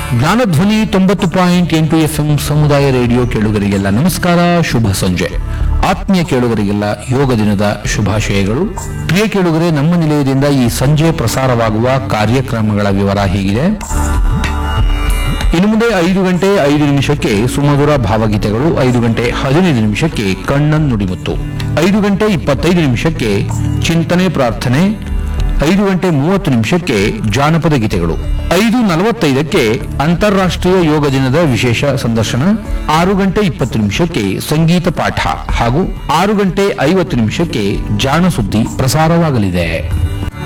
ಜ್ಞಾನಧ್ವನಿ ತೊಂಬತ್ತು ಪಾಯಿಂಟ್ ಎಂಟು ಎಫ್ಎಂ ಸಮುದಾಯ ರೇಡಿಯೋ ಕೇಳುಗರಿಗೆಲ್ಲ ನಮಸ್ಕಾರ ಶುಭ ಸಂಜೆ ಆತ್ಮೀಯ ಕೇಳುಗರಿಗೆಲ್ಲ ಯೋಗ ದಿನದ ಶುಭಾಶಯಗಳು ಪ್ರಿಯ ಕೇಳುಗರೆ ನಮ್ಮ ನಿಲಯದಿಂದ ಈ ಸಂಜೆ ಪ್ರಸಾರವಾಗುವ ಕಾರ್ಯಕ್ರಮಗಳ ವಿವರ ಹೀಗಿದೆ ಇನ್ನು ಮುಂದೆ ಐದು ಗಂಟೆ ಐದು ನಿಮಿಷಕ್ಕೆ ಸುಮಧುರ ಭಾವಗೀತೆಗಳು ಐದು ಗಂಟೆ ಹದಿನೈದು ನಿಮಿಷಕ್ಕೆ ಕಣ್ಣನ್ ನುಡಿಮುತ್ತು ಐದು ಗಂಟೆ ಇಪ್ಪತ್ತೈದು ನಿಮಿಷಕ್ಕೆ ಚಿಂತನೆ ಪ್ರಾರ್ಥನೆ ಐದು ಗಂಟೆ ಮೂವತ್ತು ನಿಮಿಷಕ್ಕೆ ಜಾನಪದ ಗೀತೆಗಳು ಐದು ನಲವತ್ತೈದಕ್ಕೆ ಅಂತಾರಾಷ್ಟ್ರೀಯ ಯೋಗ ದಿನದ ವಿಶೇಷ ಸಂದರ್ಶನ ಆರು ಗಂಟೆ ಇಪ್ಪತ್ತು ನಿಮಿಷಕ್ಕೆ ಸಂಗೀತ ಪಾಠ ಹಾಗೂ ಆರು ಗಂಟೆ ಐವತ್ತು ನಿಮಿಷಕ್ಕೆ ಜಾಣ ಸುದ್ದಿ ಪ್ರಸಾರವಾಗಲಿದೆ